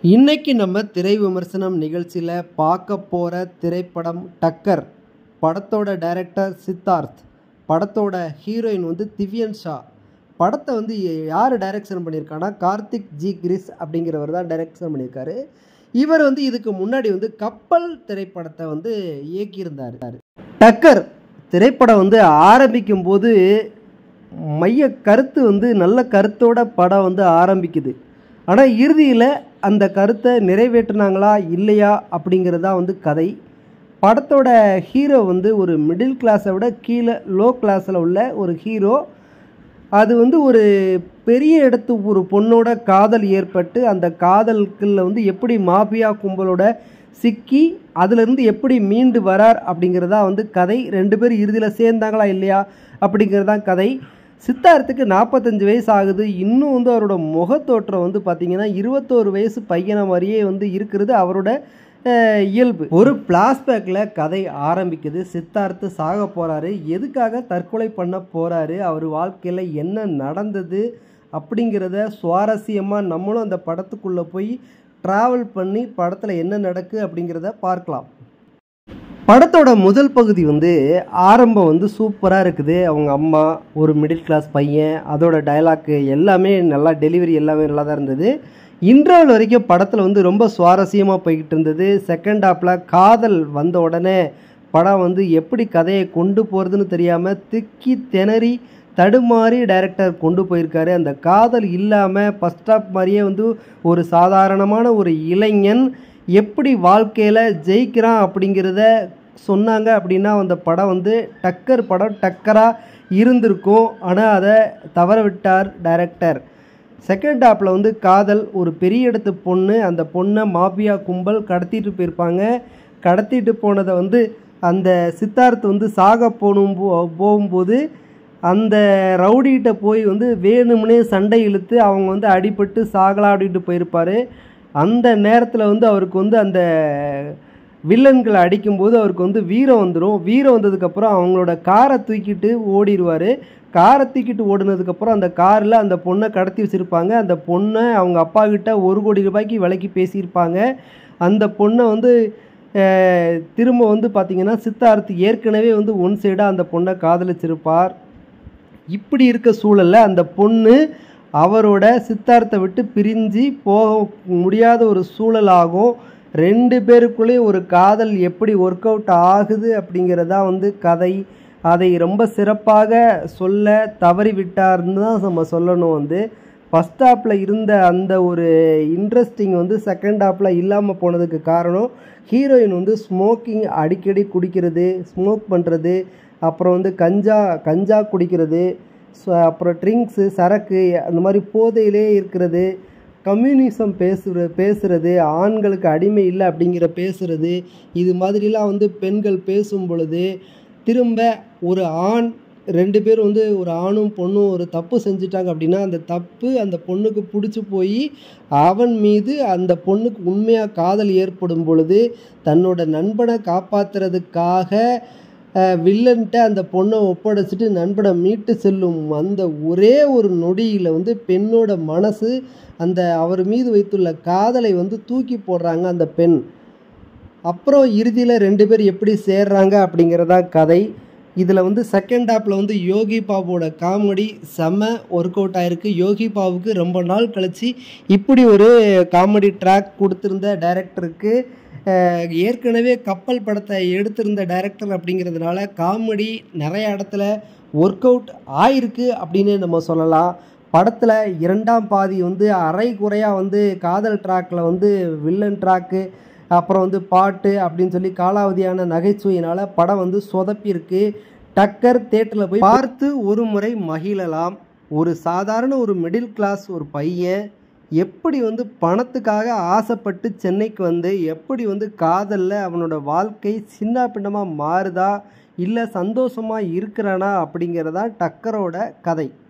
இன்னைக்கு நம்ம திரை விமர்சனம் நிகழ்ச்சியில் பார்க்க போகிற திரைப்படம் டக்கர் படத்தோட டைரக்டர் சித்தார்த் படத்தோட ஹீரோயின் வந்து திவ்யன் ஷா படத்தை வந்து யார் டைரக்ஷன் பண்ணியிருக்கான்னா கார்த்திக் ஜி கிரிஸ் அப்படிங்கிறவர் தான் டைரக்ஷன் பண்ணியிருக்காரு இவர் வந்து இதுக்கு முன்னாடி வந்து கப்பல் திரைப்படத்தை வந்து இயக்கியிருந்தார் டக்கர் திரைப்படம் வந்து ஆரம்பிக்கும் போது மைய கருத்து வந்து நல்ல கருத்தோட படம் வந்து ஆரம்பிக்குது ஆனால் இறுதியில் அந்த கருத்தை நிறைவேற்றினாங்களா இல்லையா அப்படிங்கிறது தான் வந்து கதை படத்தோட ஹீரோ வந்து ஒரு மிடில் கிளாஸை விட கீழே லோ கிளாஸில் உள்ள ஒரு ஹீரோ அது வந்து ஒரு பெரிய இடத்து ஒரு பொண்ணோட காதல் ஏற்பட்டு அந்த காதலுக்குள்ள வந்து எப்படி மாபியா கும்பலோட சிக்கி அதிலிருந்து எப்படி மீண்டு வரார் அப்படிங்கிறதா வந்து கதை ரெண்டு பேரும் இறுதியில் சேர்ந்தாங்களா இல்லையா அப்படிங்கிறதான் கதை சித்தார்த்துக்கு நாற்பத்தஞ்சு வயசு ஆகுது இன்னும் வந்து அவரோட முகத்தோற்றம் வந்து பார்த்திங்கன்னா இருபத்தோரு வயசு பையனை மாதிரியே வந்து இருக்கிறது அவரோட அஹ், இயல்பு ஒரு பிளாஸ்பேக்கில் கதை ஆரம்பிக்குது சித்தார்த்து சாக போகிறாரு எதுக்காக தற்கொலை பண்ண போகிறாரு அவர் வாழ்க்கையில் என்ன நடந்தது அப்படிங்கிறத சுவாரஸ்யமாக நம்மளும் அந்த படத்துக்குள்ளே போய் ட்ராவல் பண்ணி படத்தில் என்ன நடக்கு அப்படிங்கிறத பார்க்கலாம் படத்தோட முதல் பகுதி வந்து ஆரம்பம் வந்து சூப்பராக இருக்குது அவங்க அம்மா ஒரு மிடில் கிளாஸ் பையன் அதோட டயலாக்கு எல்லாமே நல்லா டெலிவரி எல்லாமே நல்லா தான் இருந்தது இன்டர்வல் வரைக்கும் படத்தில் வந்து ரொம்ப சுவாரஸ்யமாக போய்கிட்டு இருந்தது செகண்ட் ஹாப்பில் காதல் வந்த உடனே படம் வந்து எப்படி கதையை கொண்டு போகிறதுன்னு தெரியாமல் திக்கி திணறி தடுமாறி டைரக்டர் கொண்டு போயிருக்காரு அந்த காதல் இல்லாமல் ஃபஸ்ட் ஹாப் மாதிரியே வந்து ஒரு சாதாரணமான ஒரு இளைஞன் எப்படி வாழ்க்கையில் ஜெயிக்கிறான் அப்படிங்கிறத சொன்னாங்க அப்படின்னா அந்த படம் வந்து டக்கர் படம் டக்கராக இருந்திருக்கும் ஆனால் அதை தவற விட்டார் டைரக்டர் செகண்ட் ஹாப்பில் வந்து காதல் ஒரு பெரிய இடத்து பொண்ணு அந்த பொண்ணை மாபியா கும்பல் கடத்திட்டு போயிருப்பாங்க கடத்திட்டு போனதை வந்து அந்த சித்தார்த் வந்து சாக போகணும் போ- போகும்போது அந்த ரவுடிகிட்ட போய் வந்து வேணும்னே சண்டை இழுத்து அவங்க வந்து அடிபட்டு சாகலாம் அப்படின்ட்டு போயிருப்பார் அந்த நேரத்தில் வந்து அவருக்கு வந்து அந்த வில்லன்களை அடிக்கும்போது அவருக்கு வந்து வீரம் வந்துடும் வீரம் வந்ததுக்கப்புறம் அவங்களோட காரை தூக்கிட்டு ஓடிடுவார் காரை தூக்கிட்டு ஓடுனதுக்கப்புறம் அந்த காரில் அந்த பொண்ணை கடத்தி வச்சுருப்பாங்க அந்த பொண்ணை அவங்க அப்பா கிட்ட ஒரு கோடி ரூபாய்க்கு விலைக்கு பேசியிருப்பாங்க அந்த பொண்ணை வந்து அஹ், திரும்ப வந்து பார்த்திங்கன்னா சித்தார்த் ஏற்கனவே வந்து ஒன் சைடாக அந்த பொண்ணை காதலிச்சிருப்பார் இப்படி இருக்க சூழலில் அந்த பொண்ணு அவரோட சித்தார்த்தை விட்டு பிரிஞ்சு போக முடியாத ஒரு சூழலாகும் ரெண்டு பேருக்குள்ளேயும் ஒரு காதல் எப்படி ஒர்க் அவுட் ஆகுது அப்படிங்கிறதா வந்து கதை அதை ரொம்ப சிறப்பாக சொல்ல தவறிவிட்டார்னு தான் நம்ம சொல்லணும் வந்து ஃபஸ்ட் ஹாப்பில் இருந்த அந்த ஒரு இன்ட்ரெஸ்டிங் வந்து செகண்ட் ஹாப்பில் இல்லாமல் போனதுக்கு காரணம் ஹீரோயின் வந்து ஸ்மோக்கிங் அடிக்கடி குடிக்கிறது ஸ்மோக் பண்ணுறது அப்புறம் வந்து கஞ்சா கஞ்சா குடிக்கிறது ஸோ அப்புறம் ட்ரிங்க்ஸு சரக்கு அந்த மாதிரி போதையிலே இருக்கிறது கம்யூனிசம் பேசுகிற பேசுகிறது ஆண்களுக்கு அடிமை இல்லை அப்படிங்கிற பேசுகிறது இது மாதிரிலாம் வந்து பெண்கள் பேசும் பொழுது திரும்ப ஒரு ஆண் ரெண்டு பேர் வந்து ஒரு ஆணும் பொண்ணும் ஒரு தப்பு செஞ்சுட்டாங்க அப்படின்னா அந்த தப்பு அந்த பொண்ணுக்கு பிடிச்சி போய் அவன் மீது அந்த பொண்ணுக்கு உண்மையாக காதல் ஏற்படும் பொழுது தன்னோட நண்பனை காப்பாற்றுறதுக்காக வில்லன்ட்ட அந்த பொண்ணை ஒப்படைச்சிட்டு நண்பனை மீட்டு செல்லும் அந்த ஒரே ஒரு நொடியில் வந்து பெண்ணோட மனசு அந்த அவர் மீது வைத்துள்ள காதலை வந்து தூக்கி போடுறாங்க அந்த பெண் அப்புறம் இறுதியில் ரெண்டு பேர் எப்படி சேர்றாங்க அப்படிங்கிறதா கதை இதில் வந்து செகண்ட் ஹாப்பில் வந்து யோகி பாபுவோட காமெடி செம்ம ஒர்க் அவுட் ஆயிருக்கு யோகி பாபுக்கு ரொம்ப நாள் கழித்து இப்படி ஒரு காமெடி ட்ராக் கொடுத்துருந்த டைரக்டருக்கு அஹ், ஏற்கனவே கப்பல் படத்தை எடுத்திருந்த டைரக்டர் அப்படிங்கிறதுனால காமெடி நிறைய இடத்துல ஒர்க் அவுட் ஆயிருக்கு அப்படின்னு நம்ம சொல்லலாம் படத்தில் இரண்டாம் பாதி வந்து அரை குறையாக வந்து காதல் ட்ராக்கில் வந்து வில்லன் ட்ராக்கு அப்புறம் வந்து பாட்டு அப்படின்னு சொல்லி காலாவதியான நகைச்சுவையினால் படம் வந்து சொதப்பியிருக்கு டக்கர் தேட்டரில் போய் பார்த்து ஒரு முறை மகிழலாம் ஒரு சாதாரண ஒரு மிடில் கிளாஸ் ஒரு பையன் எப்படி வந்து பணத்துக்காக ஆசைப்பட்டு சென்னைக்கு வந்து எப்படி வந்து காதலில் அவனோட வாழ்க்கை சின்ன பின்னமாக மாறுதா இல்லை சந்தோஷமாக இருக்கிறானா அப்படிங்கிறதா டக்கரோட கதை